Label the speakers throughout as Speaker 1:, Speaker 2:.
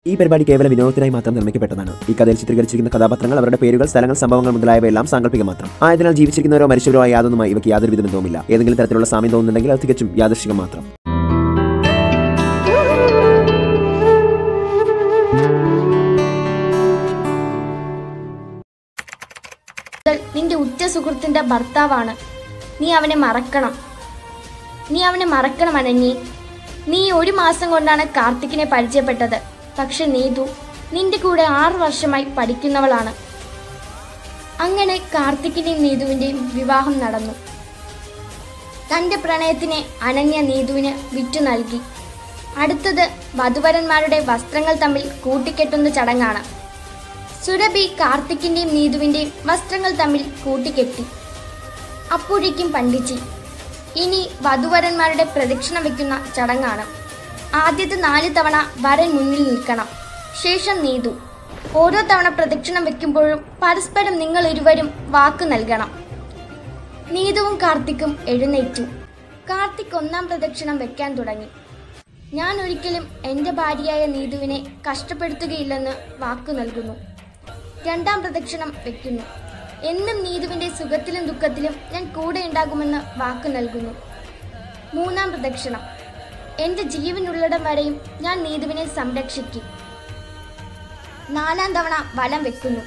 Speaker 1: ഈ പരിപാടി കേവലം വിനോദത്തിനായി മാത്രം നിർമ്മിക്കപ്പെട്ടതാണ് ഈ കഥയിൽ ചിത്രീകരിച്ചിരിക്കുന്ന കഥാപാത്രങ്ങൾ അവരുടെ പേരുകൾ സ്ഥലങ്ങൾ സംഭവങ്ങൾ മുതലായവയെല്ലാം സാങ്കല്പികം മാത്രം ആയതിനാൽ ജീവിച്ചിരിക്കുന്നവരോ മരിച്ചവരോ ആയ യാതൊന്നുമായി ഇവയ്ക്ക് യാതൊരു വിധ ബന്ധവുമില്ല ഏതെങ്കിലും തരത്തിലുള്ള സാമ്യം തോന്നുന്നുണ്ടെങ്കിൽ അത് തികച്ചും യാദൃശികം മാത്രം
Speaker 2: മുതൽ നിന്റെ ഉറ്റ സുഹൃത്തിന്റെ ഭർത്താവാണ് നീ അവനെ മറക്കണം നീ അവനെ മറക്കണം അനന്യെ നീ ഒരു മാസം കൊണ്ടാണ് കാർത്തിക്കിനെ പരിചയപ്പെട്ടത് പക്ഷെ നീതു നിന്റെ കൂടെ ആറു വർഷമായി പഠിക്കുന്നവളാണ് അങ്ങനെ കാർത്തിക്കിന്റെയും നീതുവിന്റെയും വിവാഹം നടന്നു തന്റെ പ്രണയത്തിനെ അനന്യ നീതുവിന് വിറ്റു നൽകി അടുത്തത് വധുവരന്മാരുടെ വസ്ത്രങ്ങൾ തമ്മിൽ കൂട്ടിക്കെട്ടുന്ന ചടങ്ങാണ് സുരഭി കാർത്തിക്കിന്റെയും നീതുവിന്റെയും വസ്ത്രങ്ങൾ തമ്മിൽ കൂട്ടിക്കെട്ടി അപ്പോഴേക്കും പണ്ടിച്ചി ഇനി വധുവരന്മാരുടെ പ്രദക്ഷിണം വെക്കുന്ന ചടങ്ങാണ് ആദ്യത്തെ നാല് തവണ വരൻ മുന്നിൽ നിൽക്കണം ശേഷം നീതു ഓരോ തവണ പ്രദക്ഷിണം വെക്കുമ്പോഴും പരസ്പരം നിങ്ങൾ ഇരുവരും വാക്ക് നൽകണം നീതുവും കാർത്തിക്കും എഴുന്നേറ്റു കാർത്തിക് ഒന്നാം പ്രദക്ഷിണം വെക്കാൻ തുടങ്ങി ഞാൻ ഒരിക്കലും എൻ്റെ ഭാര്യയായ നീതുവിനെ കഷ്ടപ്പെടുത്തുകയില്ലെന്ന് വാക്കു നൽകുന്നു രണ്ടാം പ്രദക്ഷിണം വെക്കുന്നു എന്നും നീതുവിന്റെ സുഖത്തിലും ദുഃഖത്തിലും ഞാൻ കൂടെ ഉണ്ടാകുമെന്ന് വാക്കു നൽകുന്നു മൂന്നാം പ്രദക്ഷിണം എൻ്റെ ജീവനുള്ളിടം വരെയും ഞാൻ നീതുവിനെ സംരക്ഷിക്കും നാലാം തവണ വലം വെക്കുന്നു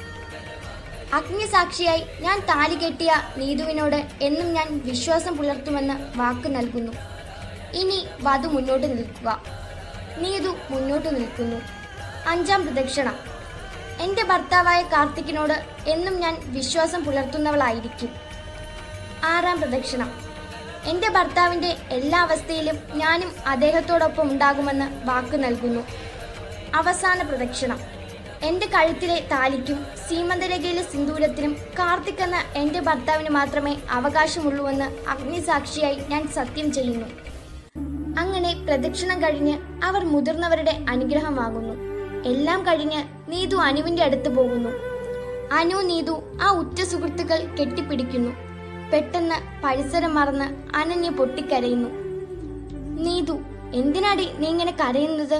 Speaker 2: അഗ്നിസാക്ഷിയായി ഞാൻ താലി കെട്ടിയ നീതുവിനോട് എന്നും ഞാൻ വിശ്വാസം പുലർത്തുമെന്ന് വാക്ക് നൽകുന്നു ഇനി വധു മുന്നോട്ട് നിൽക്കുക നീതു മുന്നോട്ട് നിൽക്കുന്നു അഞ്ചാം പ്രദക്ഷിണം എൻ്റെ ഭർത്താവായ കാർത്തിക്കിനോട് എന്നും ഞാൻ വിശ്വാസം പുലർത്തുന്നവളായിരിക്കും ആറാം പ്രദക്ഷിണം എൻ്റെ ഭർത്താവിൻ്റെ എല്ലാ അവസ്ഥയിലും ഞാനും അദ്ദേഹത്തോടൊപ്പം ഉണ്ടാകുമെന്ന് വാക്ക് നൽകുന്നു അവസാന പ്രദക്ഷിണം എൻ്റെ കഴുത്തിലെ താലിക്കും സീമന്തരേഖയിലെ സിന്ദൂരത്തിനും കാർത്തിക് എന്ന എൻ്റെ ഭർത്താവിന് മാത്രമേ അവകാശമുള്ളൂവെന്ന് അഗ്നിസാക്ഷിയായി ഞാൻ സത്യം ചെയ്യുന്നു അങ്ങനെ പ്രദക്ഷിണം കഴിഞ്ഞ് അവർ മുതിർന്നവരുടെ അനുഗ്രഹം വാങ്ങുന്നു എല്ലാം കഴിഞ്ഞ് നീതു അനുവിന്റെ അടുത്ത് പോകുന്നു അനു നീതു ആ ഉറ്റ സുഹൃത്തുക്കൾ കെട്ടിപ്പിടിക്കുന്നു പെട്ടെന്ന് പരിസരം മറന്ന് അനന്യ പൊട്ടിക്കരയുന്നു നീതു എന്തിനാടി നീ ഇങ്ങനെ കരയുന്നത്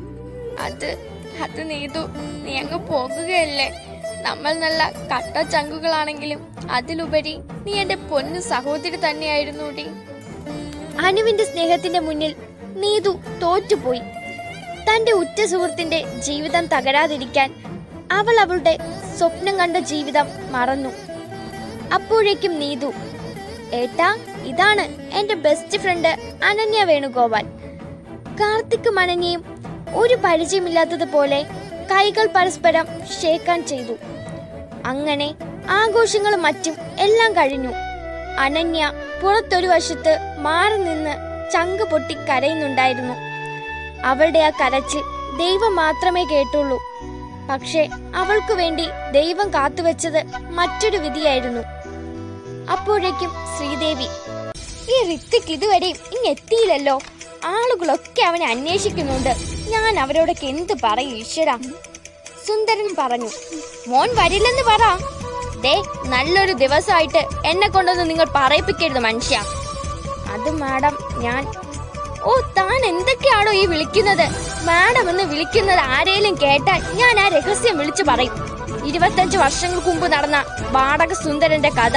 Speaker 3: അത് അത് നീതു നീ അങ്ങ് പോകുകയല്ലേ നമ്മൾ നല്ല കട്ട ചങ്കുകളാണെങ്കിലും അതിലുപരി നീ എന്റെ പൊന്നു സഹോദരി തന്നെയായിരുന്നു ഡി
Speaker 2: അനുവിന്റെ സ്നേഹത്തിന്റെ മുന്നിൽ നീതു തോറ്റുപോയി തന്റെ ഉറ്റ സുഹൃത്തിന്റെ ജീവിതം തകരാതിരിക്കാൻ അവൾ അവളുടെ സ്വപ്നം കണ്ട ജീവിതം മറന്നു അപ്പോഴേക്കും നീതു ഏട്ടാ ഇതാണ് എന്റെ ബെസ്റ്റ് ഫ്രണ്ട് അനന്യ വേണുഗോപാൽ കാർത്തിക്കും അനന്യയും ഒരു പരിചയമില്ലാത്തതുപോലെ കൈകൾ പരസ്പരം ഷേക്കാൻ ചെയ്തു അങ്ങനെ ആഘോഷങ്ങളും മറ്റും എല്ലാം കഴിഞ്ഞു അനന്യ പുറത്തൊരു വശത്ത് മാറി നിന്ന് ചങ്ക് പൊട്ടി കരയുന്നുണ്ടായിരുന്നു അവളുടെ ആ കരച്ചിൽ ദൈവം മാത്രമേ കേട്ടുള്ളൂ പക്ഷേ അവൾക്കു വേണ്ടി ദൈവം കാത്തുവെച്ചത് മറ്റൊരു വിധിയായിരുന്നു അപ്പോഴേക്കും ശ്രീദേവി ഈ ഋത്തിക്ക് ഇതുവരെയും ഇങ്ങ് എത്തിയില്ലല്ലോ ആളുകളൊക്കെ അവനെ അന്വേഷിക്കുന്നുണ്ട് ഞാൻ അവരോടൊക്കെ എന്ത് പറയും ഈശ്വര സുന്ദരൻ പറഞ്ഞു മോൻ വരില്ലെന്ന് പറ ദേ നല്ലൊരു ദിവസമായിട്ട് എന്നെ കൊണ്ടൊന്നും നിങ്ങൾ പറയിപ്പിക്കരുത് മനുഷ്യ അത് മാഡം ഞാൻ ഓ താൻ എന്തൊക്കെയാണോ ഈ വിളിക്കുന്നത് മാഡം എന്ന് വിളിക്കുന്നത് ആരേലും കേട്ടാൽ ഞാൻ ആ രഹസ്യം വിളിച്ചു പറയും ഇരുപത്തഞ്ച് വർഷങ്ങൾക്ക് മുമ്പ് നടന്ന വാടക സുന്ദരന്റെ കഥ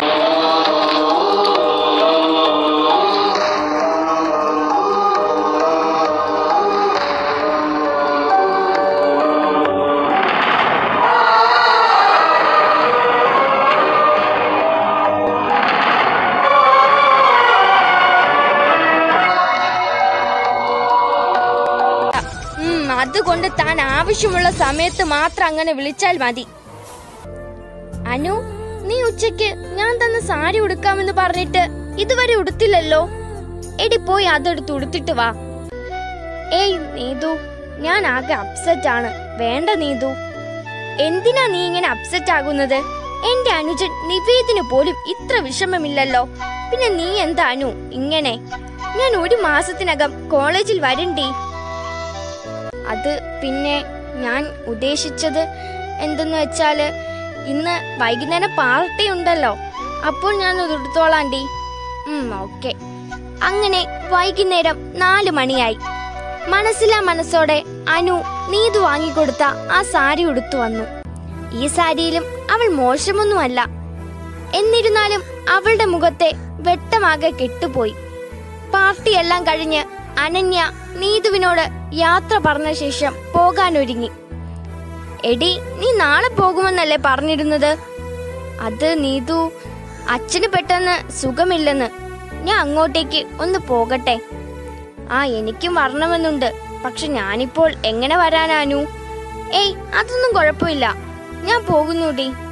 Speaker 2: ഉം, അതുകൊണ്ട് താൻ ആവശ്യമുള്ള സമയത്ത് മാത്രം അങ്ങനെ വിളിച്ചാൽ മതി അനു നീ ഉച്ചയ്ക്ക് ഞാൻ തന്ന സാരി ഉടുക്കാമെന്ന് പറഞ്ഞിട്ട് ഇതുവരെ ഉടുത്തില്ലല്ലോ എടി പോയി അതെടുത്ത് ഉടുത്തിട്ട് വാ ഏയ് നീതു ഞാൻ ആകെ അപ്സെറ്റ് ആണ് വേണ്ട നീതു എന്തിനാ നീ ഇങ്ങനെ അപ്സെറ്റ് ആകുന്നത് എന്റെ അനുജൻ നിവേദിന് പോലും ഇത്ര വിഷമമില്ലല്ലോ പിന്നെ നീ എന്താ അനു ഇങ്ങനെ ഞാൻ ഒരു മാസത്തിനകം കോളേജിൽ വരണ്ടേ അത് പിന്നെ ഞാൻ ഉദ്ദേശിച്ചത് എന്തെന്ന് വെച്ചാല് ഇന്ന് വൈകുന്നേരം പാർട്ടി ഉണ്ടല്ലോ അപ്പോൾ ഞാൻ അത് എടുത്തോളാണ്ടി ഉം ഓക്കെ അങ്ങനെ വൈകുന്നേരം നാല് മണിയായി മനസ്സിലാ മനസ്സോടെ അനു നീതു വാങ്ങിക്കൊടുത്ത ആ സാരി ഉടുത്തു വന്നു ഈ സാരിയിലും അവൾ മോശമൊന്നുമല്ല എന്നിരുന്നാലും അവളുടെ മുഖത്തെ വെട്ടമാകെ കെട്ടുപോയി പാർട്ടിയെല്ലാം കഴിഞ്ഞ് അനന്യ നീതുവിനോട് യാത്ര പറഞ്ഞ ശേഷം പോകാനൊരുങ്ങി എടി നീ നാളെ പോകുമെന്നല്ലേ പറഞ്ഞിരുന്നത് അത് നീതു അച്ഛന് പെട്ടെന്ന് സുഖമില്ലെന്ന് ഞാൻ അങ്ങോട്ടേക്ക് ഒന്ന് പോകട്ടെ ആ എനിക്കും വരണമെന്നുണ്ട് പക്ഷെ ഞാനിപ്പോൾ എങ്ങനെ വരാനാനു ഏയ് അതൊന്നും കുഴപ്പമില്ല ഞാൻ പോകുന്നുടി